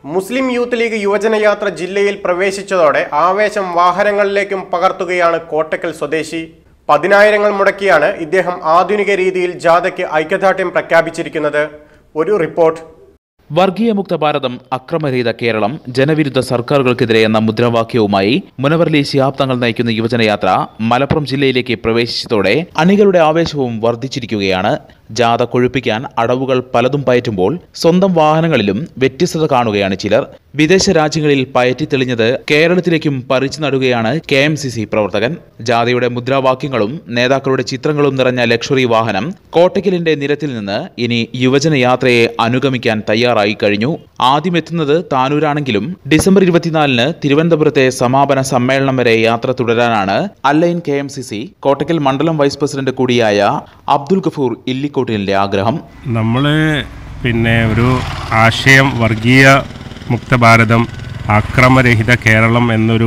മുസ്ലിം youth league യുവജനയാത്ര ജില്ലയിൽ പ്രവേശിച്ചതോടെ ആവേശം വാഹനങ്ങളിലേക്കും പകർത്തുകയാണ് കോട്ടക്കൽ സ്വദേശി പതിനായിരങ്ങൾ മുടക്കിയാണ് ഇദ്ദേഹം ആധുനിക രീതിയിൽ ജാഥയ്ക്ക് ഐക്യദാർഢ്യം പ്രഖ്യാപിച്ചിരിക്കുന്നത് ഒരു റിപ്പോർട്ട് വർഗീയമുക്ത ഭാരതം അക്രമരഹിത കേരളം ജനവിരുദ്ധ സർക്കാരുകൾക്കെതിരെ എന്ന മുദ്രാവാക്യവുമായി മുനവർലി ശിഹാബ് തങ്ങൾ നയിക്കുന്ന യുവജനയാത്ര മലപ്പുറം ജില്ലയിലേക്ക് പ്രവേശിച്ചതോടെ അണികളുടെ ആവേശവും വർദ്ധിച്ചിരിക്കുകയാണ് ജാഥ കൊഴുപ്പിക്കാൻ അടവുകൾ പലതും പയറ്റുമ്പോൾ സ്വന്തം വാഹനങ്ങളിലും വ്യത്യസ്തത കാണുകയാണ് ചിലർ വിദേശ രാജ്യങ്ങളിൽ പയറ്റി തെളിഞ്ഞത് കേരളത്തിലേക്കും പറിച്ചു നടുകയാണ് കെ എം സി സി പ്രവർത്തകൻ ജാഥയുടെ മുദ്രാവാക്യങ്ങളും നേതാക്കളുടെ ചിത്രങ്ങളും നിറഞ്ഞ ലക്ഷറി വാഹനം കോട്ടയ്ക്കലിന്റെ നിരത്തിൽ നിന്ന് ഇനി യുവജന യാത്രയെ അനുഗമിക്കാൻ തയ്യാറായി കഴിഞ്ഞു ആദ്യം എത്തുന്നത് താനൂരാണെങ്കിലും ഡിസംബർ ഇരുപത്തിനാലിന് തിരുവനന്തപുരത്തെ സമാപന സമ്മേളനം വരെ യാത്ര തുടരാനാണ് അല്ലൈൻ K M C C Kottakkal മണ്ഡലം വൈസ് പ്രസിഡന്റ് കൂടിയായ അബ്ദുൽ ഗഫൂർ ഇല്ലിക്കോട്ടിലിന്റെ ആഗ്രഹം നമ്മൾ പിന്നെ ഒരു ആശയം വർഗീയ മുക്ത ഭാരതം അക്രമരഹിത കേരളം എന്നൊരു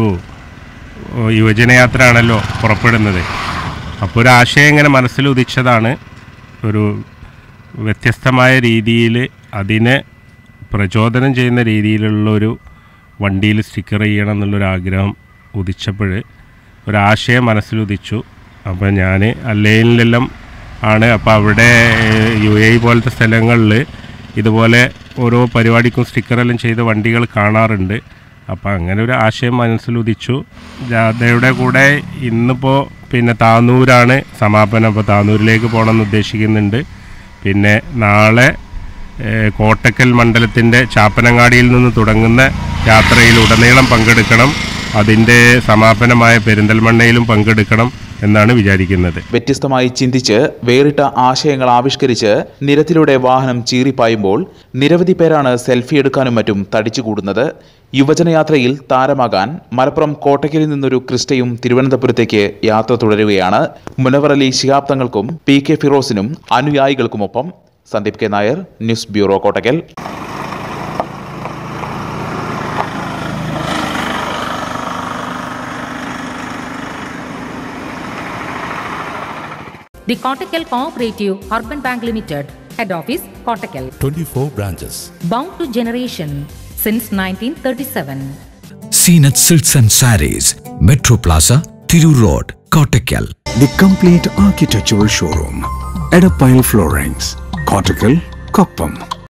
ഏഹ്, യുവജനയാത്രയാണല്ലോ പുറപ്പെടുന്നത് അപ്പോൾ ഒരു ആശയം ഇങ്ങനെ മനസ്സിൽ ഉദിച്ചതാണ് ഒരു വ്യത്യസ്തമായ രീതിയിൽ അതിനെ പ്രചോദനം ചെയ്യുന്ന രീതിയിലുള്ള ഒരു വണ്ടിയിൽ സ്റ്റിക്കർ ചെയ്യണം എന്നുള്ളൊരു ആഗ്രഹം ഉദിച്ചപ്പോൾ ഒരാശയം മനസ്സിലുദിച്ചു അപ്പോൾ ഞാൻ അല്ലയിലെല്ലാം ആണ് അപ്പോൾ അവിടെ ഏഹ്, യു എ ഇ പോലത്തെ സ്ഥലങ്ങളിൽ ഇതുപോലെ ഓരോ പരിപാടിക്കും സ്റ്റിക്കറെല്ലാം ചെയ്ത വണ്ടികൾ കാണാറുണ്ട് അപ്പോൾ അങ്ങനെ ഒരു ആശയം മനസ്സിലുദിച്ചു ജാഥയുടെ കൂടെ ഇന്നിപ്പോൾ പിന്നെ താനൂരാണ് സമാപനം അപ്പോൾ താനൂരിലേക്ക് പോകണമെന്ന് ഉദ്ദേശിക്കുന്നുണ്ട് പിന്നെ നാളെ ഏഹ്, കോട്ടക്കൽ മണ്ഡലത്തിൻ്റെ ചാപ്പനങ്ങാടിയിൽ നിന്ന് തുടങ്ങുന്ന യാത്രയിൽ ഉടനീളം പങ്കെടുക്കണം അതിൻ്റെ സമാപനമായ പെരിന്തൽമണ്ണയിലും പങ്കെടുക്കണം എന്നാണ് വിചാരിക്കുന്നത് വ്യത്യസ്തമായി ചിന്തിച്ച് വേറിട്ട ആശയങ്ങൾ ആവിഷ്കരിച്ച് നിരത്തിലൂടെ വാഹനം ചീറിപ്പായുമ്പോൾ നിരവധി പേരാണ് സെൽഫി എടുക്കാനും മറ്റും തടിച്ചുകൂടുന്നത് യുവജനയാത്രയിൽ താരമാകാൻ മലപ്പുറം കോട്ടയ്ക്കലിൽ നിന്നൊരു ക്രിസ്റ്റയും തിരുവനന്തപുരത്തേക്ക് യാത്ര തുടരുകയാണ് മുനവർ അലി ശിഹാബ് തങ്ങൾക്കും പി കെ ഫിറോസിനും അനുയായികൾക്കുമൊപ്പം Sandeep K Nair news bureau Kottakkal The Kottakkal Cooperative Urban Bank Limited, Head Office, Kottakkal. 24 branches. Bound to generation since 1937. Seenat Silks and Saris, Metro Plaza, Thiru Road, Kottakkal. The complete architectural showroom. Edapile Floorings. Cortical, Koppam.